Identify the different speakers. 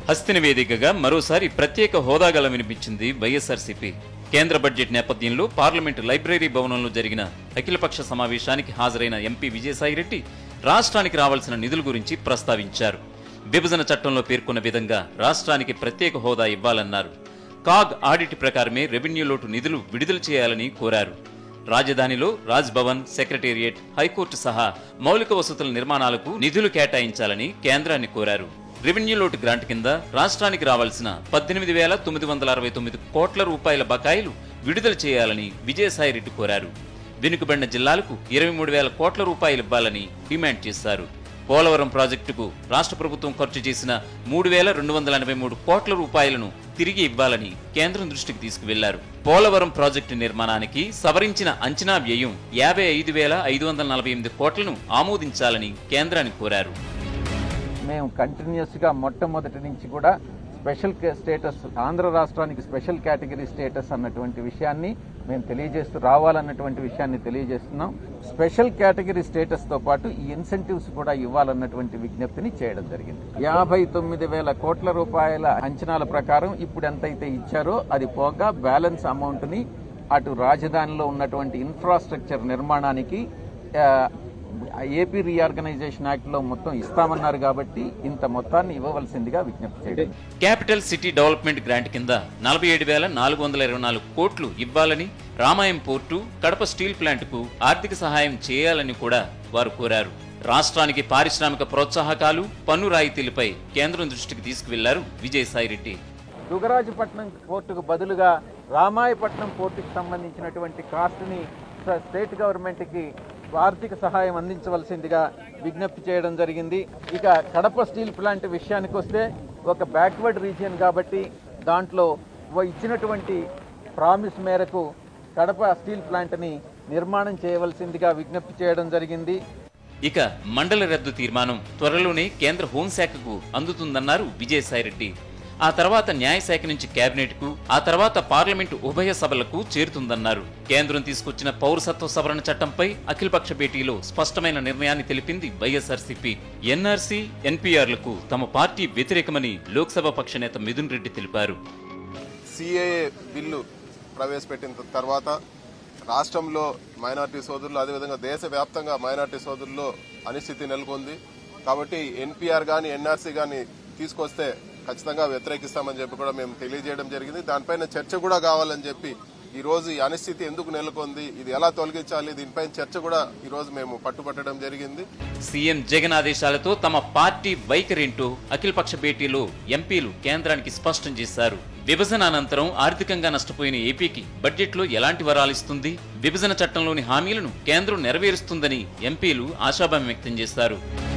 Speaker 1: హస్తిన వేదికగా మరోసారి ప్రత్యేక హోదాగల వినిపించింది వైఎస్ఆర్సీపీ కేంద్ర బడ్జెట్ నేపథ్యంలో పార్లమెంటు లైబ్రరీ భవనంలో జరిగిన అఖిలపక్ష సమావేశానికి హాజరైన ఎంపీ విజయసాయిరెడ్డి రాష్ట్రానికి రావాల్సిన నిధుల గురించి ప్రస్తావించారు విభజన చట్టంలో పేర్కొన్న విధంగా రాష్ట్రానికి ప్రత్యేక హోదా ఇవ్వాలన్నారు కాగ్ ఆడిట్ ప్రకారమే రెవెన్యూ లోటు నిధులు విడుదల చేయాలని కోరారు రాజధానిలో రాజ్ భవన్ సెక్రటేరియట్ హైకోర్టు సహా మౌలిక వసతుల నిర్మాణాలకు నిధులు కేటాయించాలని కేంద్రాన్ని కోరారు రెవెన్యూ లోటు గ్రాంట్ కింద రాష్ట్రానికి రావాల్సిన పద్దెనిమిది వేల తొమ్మిది వందల అరవై తొమ్మిది కోట్ల రూపాయల బకాయిలు విడుదల చేయాలని విజయసాయిరెడ్డి కోరారు వెనుకబడిన జిల్లాలకు ఇరవై మూడు వేల కోట్ల రూపాయలు ఇవ్వాలని డిమాండ్ చేశారు పోలవరం ప్రాజెక్టుకు రాష్ట్ర ప్రభుత్వం ఖర్చు చేసిన మూడు వేల రెండు వందల ఎనభై మూడు కోట్ల రూపాయలను తిరిగి ఇవ్వాలని కేంద్రం దృష్టికి తీసుకువెళ్లారు పోలవరం ప్రాజెక్టు నిర్మాణానికి సవరించిన అంచనా వ్యయం యాభై ఐదు వేల ఐదు వందల నలభై ఎనిమిది కోట్లను ఆమోదించాలని కేంద్రాన్ని కోరారు
Speaker 2: మేము కంటిన్యూస్గా మొట్టమొదటి నుంచి కూడా స్పెషల్ కే- స్టేటస్ ఆంధ్ర రాష్ట్రానికి స్పెషల్ కేటగిరీ స్టేటస్ అన్నటువంటి విషయాన్ని మేము తెలియజేస్తూ రావాలన్నటువంటి విషయాన్ని తెలియజేస్తున్నాం స్పెషల్ కేటగిరీ స్టేటస్ తో పాటు ఈ ఇన్సెంటివ్స్ కూడా ఇవ్వాలన్నటువంటి విజ్ఞప్తిని చేయడం జరిగింది యాభై తొమ్మిది వేల కోట్ల రూపాయల అంచనాల ప్రకారం ఇప్పుడు ఎంతైతే ఇచ్చారో అది పోగా బ్యాలెన్స్ అమౌంట్ ని అటు రాజధానిలో ఉన్నటువంటి ఇన్ఫ్రాస్ట్రక్చర్ నిర్మాణానికి ఆ, ఏపీ రీఆర్గనైజేషన్ యాక్ట్ లో మొత్తం ఇస్తామన్నారు కాబట్టి ఇంత మొత్తాన్ని ఇవ్వవలసిందిగా విజ్ఞప్తి చేయడం
Speaker 1: క్యాపిటల్ సిటీ డెవలప్మెంట్ గ్రాంట్ కింద నలభై ఏడు వేల నాలుగు వందల ఇరవై నాలుగు కోట్లు ఇవ్వాలని రామాయం పోర్టు కడప స్టీల్ ప్లాంట్కు ఆర్థిక సహాయం చేయాలని కూడా వారు కోరారు రాష్ట్రానికి పారిశ్రామిక ప్రోత్సాహకాలు పన్ను రాయితీలపై కేంద్రం దృష్టికి తీసుకువెళ్లారు విజయసాయిరెడ్డి
Speaker 2: దుగరాజపట్నం పోర్టుకు బదులుగా రామాయపట్నం పోర్టుకు సంబంధించినటువంటి కాస్ట్ని స్ట- స్టేట్ గవర్నమెంట్కి ఆర్థిక సహాయం అందించవలసిందిగా విజ్ఞప్తి చేయడం జరిగింది ఇక కడప స్టీల్ ప్లాంట్ విషయానికి వస్తే ఒక బ్యాక్వర్డ్ రీజియన్ కాబట్టి దాంట్లో వ- ఇచ్చినటువంటి ప్రామిస్ మేరకు కడప స్టీల్ ప్లాంట్ని నిర్మాణం చేయవలసిందిగా విజ్ఞప్తి చేయడం జరిగింది
Speaker 1: ఇక మండల రద్దు తీర్మానం త్వరలోనే కేంద్ర హోంశాఖకు అందుతుందన్నారు విజయసాయిరెడ్డి ఆ తర్వాత న్యాయశాఖ నుంచి కేబినెట్కు ఆ తర్వాత పార్లమెంటు ఉభయ సభలకు చేరుతుందన్నారు కేంద్రం తీసుకొచ్చిన పౌరసత్వ సవరణ చట్టంపై అఖిలపక్ష భేటీలో స్పష్టమైన నిర్ణయాన్ని తెలిపింది వైఎస్ఆర్సీపీ ఎన్ఆర్సీ ఎన్పీఆర్లకు తమ పార్టీ వ్యతిరేకమని లోక్సభ పక్ష నేత మిథున్ రెడ్డి తెలిపారు
Speaker 3: సిఏఏ బిల్లు ప్రవేశపెట్టిన తర్వాత రాష్ట్రంలో మైనార్టీ సోదరులు అదేవిధంగా దేశవ్యాప్తంగా మైనార్టీ సోదరుల్లో అనిశ్చితి నెలకొంది కాబట్టి ఎన్పిఆర్ కానీ ఎన్ఆర్సీ కానీ తీసుకొస్తే ఖచ్చితంగా వ్యతిరేకిస్తామని చెప్పి కూడా మేము తెలియజేయడం జరిగింది దానిపైన చర్చ కూడా కావాలని చెప్పి ఈ రోజు ఈ అనిశ్చితి ఎందుకు నెలకొంది ఇది ఎలా తొలగించాలి దీనిపైన చర్చ కూడా ఈ రోజు మేము పట్టుపట్టడం జరిగింది
Speaker 1: సీఎం జగన్ ఆదేశాలతో తమ పార్టీ వైఖరేంటో అఖిలపక్ష భేటీలో ఎంపీలు కేంద్రానికి స్పష్టం చేశారు విభజన అనంతరం ఆర్థికంగా నష్టపోయిన ఏపీకి బడ్జెట్లో ఎలాంటి వరాలిస్తుంది విభజన చట్టంలోని హామీలను కేంద్రం నెరవేరుస్తుందని ఎంపీలు ఆశాభావం వ్యక్తం చేశారు